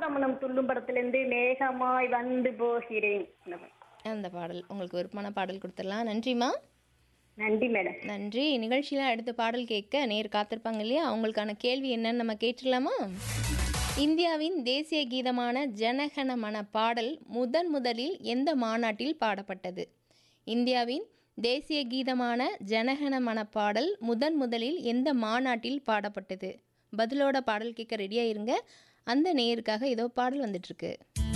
ஆகாதமனம் துள்ளும் படத்திலிருந்து மேகமாய் வந்து போகிறேன் இந்த மாதிரி. அந்த பாடல் உங்களுக்கு விருப்பமான பாடல் கொடுத்துடலாம் நன்றிம்மா நன்றி மேடம் நன்றி நிகழ்ச்சியில் அடுத்த பாடல் கேட்க நேர் காத்திருப்பாங்க இல்லையா அவங்களுக்கான கேள்வி என்னன்னு நம்ம கேட்டுடலாமா இந்தியாவின் தேசிய கீதமான ஜனகண மன பாடல் முதன் முதலில் எந்த மாநாட்டில் பாடப்பட்டது இந்தியாவின் தேசிய கீதமான ஜனகண மன பாடல் முதன் முதலில் எந்த மாநாட்டில் பாடப்பட்டது பதிலோட பாடல் கேட்க ரெடியாக இருங்க அந்த நேயருக்காக ஏதோ பாடல் வந்துட்டுருக்கு